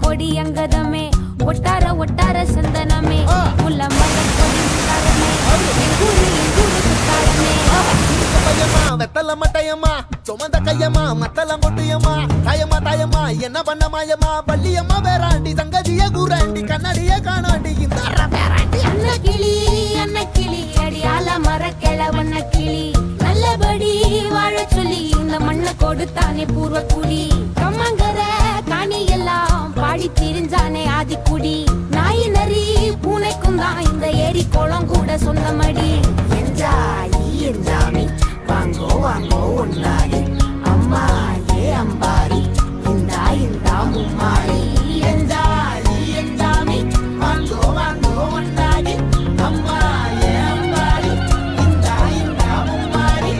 கொடி அங்கதமே ஒட்டார ஒட்டார சந்தனமே உள்ள மலர் கொடி முத்தாரமே எங்கூரு எங்கூரு குத்தாரமே பையமா வெத்தல மட்டையம்மா சுமந்த கையம்மா மத்தல மொட்டையம்மா தாயம்மா தாயம்மா என்ன பண்ண மாயம்மா பள்ளியம்மா வேறாண்டி சங்கதிய கூறாண்டி கண்ணடிய காணாண்டி இந்த வேறாண்டி அன்ன கிளி அன்ன கிளி அடியால மரக்கிழ வண்ண கிளி நல்லபடி வாழ சொல்லி இந்த மண்ணை கொடுத்தானே பூர்வ குடி கம்மங்கர காணி எல்லாம் பாடி திரிஞ்சானே ஆதிக்குடி நாய் நரி பூனைக்கும் தான் இந்த ஏரி குளம் கூட சொந்தமடி என்ஜாய் என்ஜாமி வாங்கோ வாங்கோ ஒன்னாரி அம்மா ஏ அம்பாரி இந்தா இந்தா மும்மாரி என்ஜாய் என்ஜாமி வாங்கோ வாங்கோ ஒன்னாரி அம்மா ஏ அம்பாரி இந்தா இந்தா மும்மாரி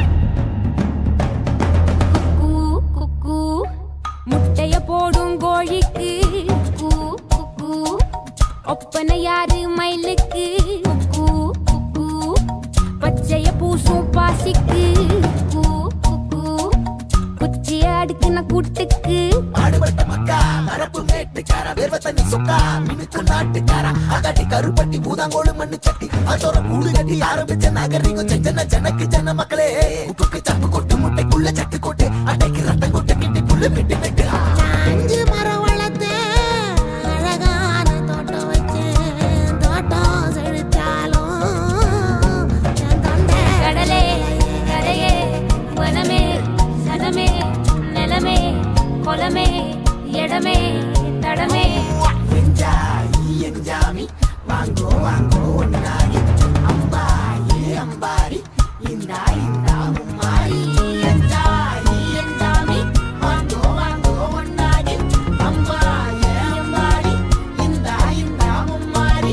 குக்கு குக்கு முட்டைய போடும் கோழிக்கு குக்கு குக்கு ஒப்பனை யாரு மயிலுக்கு குக்கு குக்கு பச்சைய பூசும் பாசிக்கு குக்கு குக்கு குச்சிய அடுக்குன கூட்டுக்கு பாடுபட்ட மக்கா மரப்பு மேட்டுக்கார வேர்வ தண்ணி சொக்கா மினுக்கு நாட்டுக்கார அகாட்டி கருப்பட்டி பூதாங்கோடு மண்ணு சட்டி அதோட கூடு கட்டி ஆரம்பிச்ச நாகரிகம் செஞ்சன ஜனக்கு ஜன மக்களே உப்புக்கு சப்பு கொட்டு முட்டைக்குள்ள சட்டு கொட்டு அட்டைக்கு ரத்தம் கொட்டு கிட்டி புல்லு வெட்டு வெட்டு அஞ்சு மரம் வளர்த்தேன் அழகான தோட்டம் வச்சேன் தோட்டம் செழிச்சாலும் என் தொண்டை கடலே கரையே வனமே சனமே நிலமே கொலமே இடமே தடமே என்ஜாய் என்ஜாமி வாங்கோ வாங்கோ ஒன்னாரி அம்பா ஏ அம்பாரி இந்தா இந்தா மும்மாரி என்ஜாய் என்ஜாமி வாங்கோ வாங்கோ ஒன்னாரி அம்பா ஏ அம்பாரி இந்தா இந்தா மும்மாரி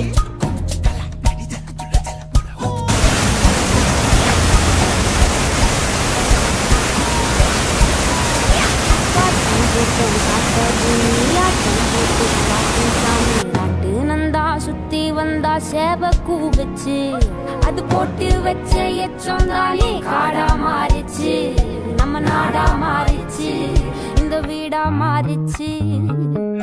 நாட்டு நந்தா சுத்தி வந்தா சேவ கூவச்சு அது போட்டு வச்ச எச்சம் தானே காடா மாறிச்சு நம்ம நாடா மாறிச்சு இந்த வீடா மாறிச்சு